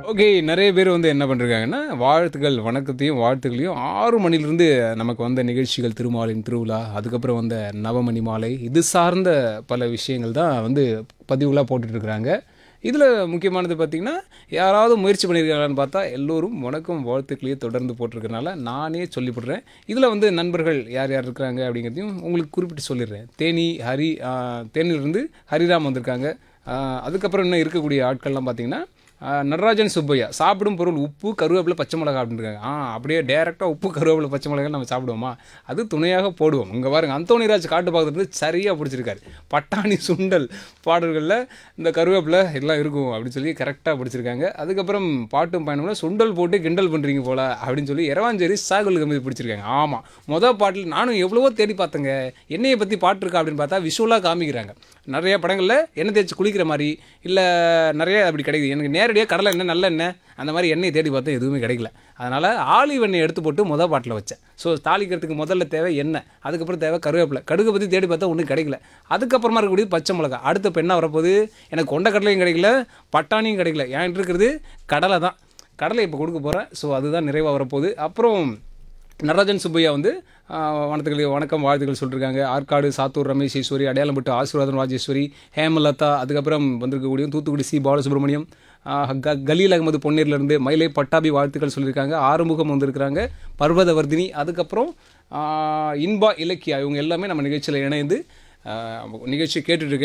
okay நிறைய பேர் வந்து என்ன பண்ணிருக்காங்கன்னா வாழ்த்துக்கள் வணக்கத்தையும் வாழ்த்துக்களையும் ஆறு மணிலிருந்து நமக்கு வந்த நிகழ்ச்சிகள் திருமாலின் திருவிழா அதுக்கப்புறம் வந்த நவமணி மாலை இது சார்ந்த பல விஷயங்கள் தான் வந்து பதிவுகளாக போட்டுட்ருக்குறாங்க இதில் முக்கியமானது பார்த்திங்கன்னா யாராவது முயற்சி பண்ணியிருக்காங்களான்னு பார்த்தா எல்லோரும் வணக்கம் வாழ்த்துக்களையே தொடர்ந்து போட்டிருக்கனால நானே சொல்லிவிடுறேன் இதில் வந்து நண்பர்கள் யார் யார் இருக்கிறாங்க அப்படிங்கிறதையும் உங்களுக்கு குறிப்பிட்டு சொல்லிடுறேன் தேனி ஹரி ஆஹ், தேனியிலிருந்து ஹரிராம் வந்திருக்காங்க ஆஹ், அதுக்கப்புறம் இன்னும் இருக்கக்கூடிய ஆட்கள்லாம் பார்த்தீங்கன்னா ஆஹ், நடராஜன் சுப்பையா சாப்பிடும் பொருள் உப்பு கருவேப்பிலை பச்சை மிளகா அப்படின்றாங்க ஆ அப்படியே டேரெக்டாக உப்பு கருவேப்பிலை பச்சை மிளகாய் நம்ம சாப்பிடுவோமா அது துணையாக போடுவோம் இங்கே பாருங்க அந்தோணிராஜ் காட்டு பார்க்கறது சரியாக பிடிச்சிருக்காரு பட்டாணி சுண்டல் பாடல்களில் இந்த கருவேப்பிலை எல்லாம் இருக்கும் அப்படின்னு சொல்லி கரெக்டாக பிடிச்சிருக்காங்க அதுக்கப்புறம் பாட்டும் பயணம்ல சுண்டல் போட்டு கிண்டல் பண்ணுறீங்க போல அப்படின்னு சொல்லி இரவாஞ்சேரி சாகுல் கம்பி பிடிச்சிருக்காங்க ஆமாம் மொதல் பாட்டில் நானும் எவ்வளவோ தேடி பார்த்தேங்க என்னையை பற்றி பாட்டு இருக்கா அப்படின்னு பார்த்தா விஷுவலாக காமிக்கிறாங்க நிறைய படங்களில் எண்ணெய் தேய்ச்சி குளிக்கிற மாதிரி இல்லை நிறைய அப்படி கிடைக்குது எனக்கு நேரடியாக கடலை எண்ணெய் நல்ல எண்ணெய் அந்த மாதிரி எண்ணெய் தேடி பார்த்தா எதுவுமே கிடைக்கல அதனால் ஆலிவ் எண்ணெய் எடுத்து போட்டு மொதல் பாட்டில் வச்சேன் ஸோ தாளிக்கிறதுக்கு முதல்ல தேவை எண்ணெய் அதுக்கப்புறம் தேவை கருவேப்பிலை கடுகு பற்றி தேடி பார்த்தா ஒன்றும் கிடைக்கல அதுக்கப்புறமா இருக்கக்கூடியது பச்சை மிளகா அடுத்த இப்போ என்ன வரப்போகுது எனக்கு கொண்ட கடலையும் கிடைக்கல பட்டாணியும் கிடைக்கல என்கிட்ட இருக்கிறது கடலை தான் கடலை இப்போ கொடுக்க போகிறேன் ஸோ அதுதான் நிறைவாக வரப்போகுது அப்புறம் நடராஜன் சுப்பையா வந்து ஆஹ், வணக்கங்கள் வணக்கம் வாழ்த்துக்கள் சொல்லியிருக்காங்க ஆற்காடு சாத்தூர் ரமேஷ் ஈஸ்வரி அடையாளம்பட்டு ஆசீர்வாதம் ராஜேஸ்வரி ஹேமலதா அதுக்கப்புறம் வந்திருக்கக்கூடிய தூத்துக்குடி சி பாலசுப்ரமணியம் ஆஹ், க- கலீல் அகமது பொன்னேர்லேருந்து மயிலை பட்டாபி வாழ்த்துக்கள் சொல்லியிருக்காங்க ஆறுமுகம் வந்திருக்கிறாங்க பர்வதவர்தினி அதுக்கப்புறம் ஆஹ், இன்பா இலக்கியா இவங்க எல்லாமே நம்ம நிகழ்ச்சியில் இணைந்து ஆஹ், நிகழ்ச்சி கேட்டுட்டு